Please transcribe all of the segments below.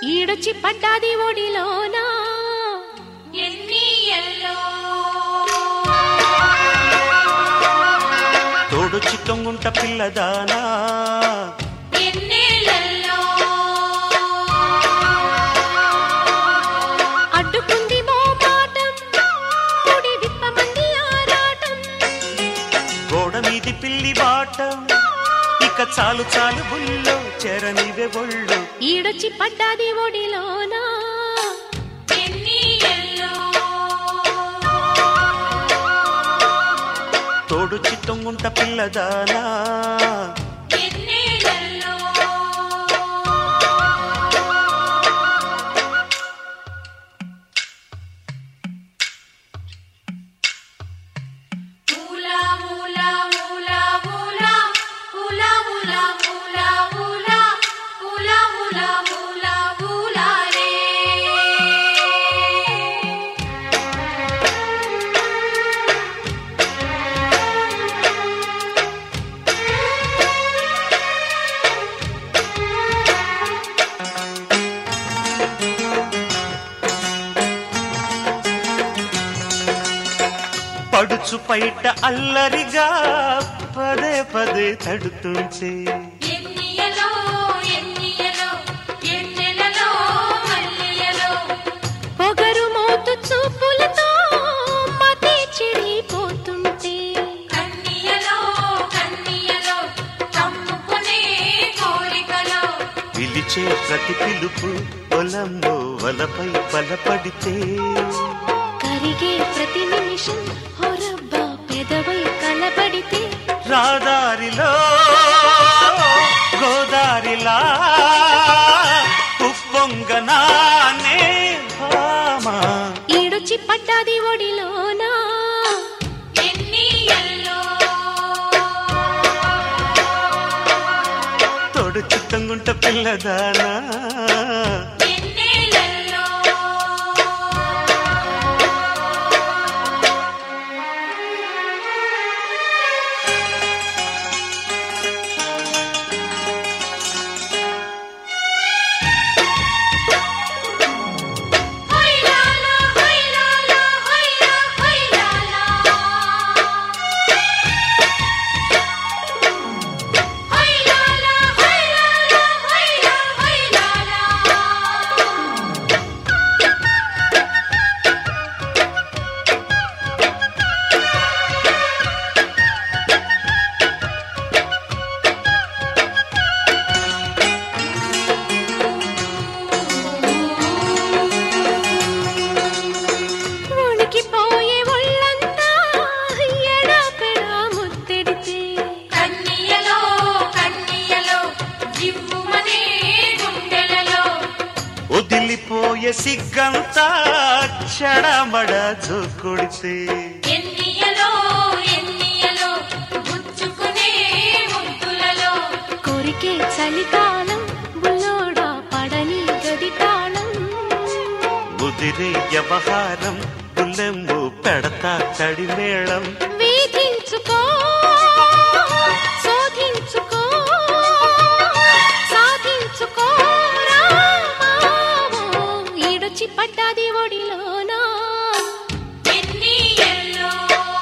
ఈడొచ్చి పడ్డాది ఒడిలోనా ఎన్నియల్లో తోడు చిత్తంగుంట పిల్లదానా ఎన్నేళ్ళల్లో అడ్డుకుంది మోమాటం కుడి విప్పమంది ఆరాటం గోడ మీది పిల్లి బాటం ఇక చాలు చాలు బుల్లో చెరనివే ఒళ్ళు ఈడొచ్చి పడ్డాది ఒడిలోనా ఎన్నియల్లో తోడు చిత్తంగుంట పిల్లదానా ఎన్నేళ్ళల్లో ఊలా ఊలా ఊలా ఊలా ఊలా ఊలా ఊలా ఊలా ఊలా ఊలా ఊలా ఊలా రే పడుచు పైట అల్లరిగా పదే పదే తడుతుంటే ఎన్నియలో ఎన్నియలో ఎన్నెలలో మల్లియలో పొగరు మోతు చూపులతో మతి చెడిపోతుంటే కన్నియలో కన్నియలో కమ్ముకునే కోరికలో పిలిచే ప్రతి పిలుపు పొలంలో వలపై బలపడితే కరిగే ప్రతి నిమిషం హొరబ్బా పెదవై కలబడితే రాదారిలో గోదారిలా ఉప్పొంగనానే భామా ఈడొచ్చి పడ్డాది ఒడిలోనా ఎన్నియల్లో తోడు చిత్తంగుంట పిల్లదానా ఎన్నేళ్ళల్లో హొయ్లాలా హొయ్లాలా హొయ్లా హొయ్లాలా హొయ్లాలా హొయ్లాలా హొయ్లా హొయ్లాలా ఉణికిపోయే ఒళ్ళంతా ఎడాపెడా ముద్దెడితే కన్నియలో కన్నియలో జివ్వుమనే గుండెలలో వదిలిపోయే సిగ్గంతా చెడమడ జోకొడితే ఎన్నియలో ఎన్నియలో గుచ్చుకునే ముద్దులలో కోరికే చలికాలం బుల్లోడా పడని గది తాళం ముదిరే వ్యవహారం బుల్లెంబు పెడతా తడిమేళం వేధించుకో శోధించుకో సాధించుకో రామావో. ఈడొచ్చి పడ్డాది ఒడిలోనా ఎన్నియల్లో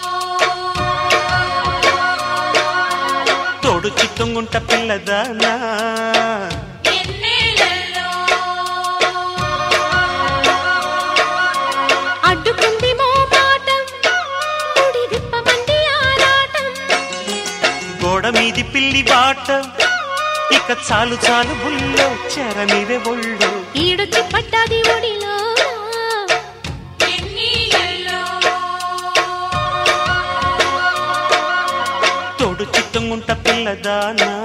తోడు చిత్తంగుంట పిల్లదానా ఎన్నేళ్ళల్లో అడ్డుకుంది మోమాటం కుడి విప్పమంది ఆరాటం గోడ మీది పిల్లి బాటం ఇక చాలు చాలు బుల్లో చెరనివే ఒళ్ళు ఈడొచ్చి పడ్డాది ఒడిలో ఎన్నియల్లో తోడు చిత్తంగుంట పిల్లదానా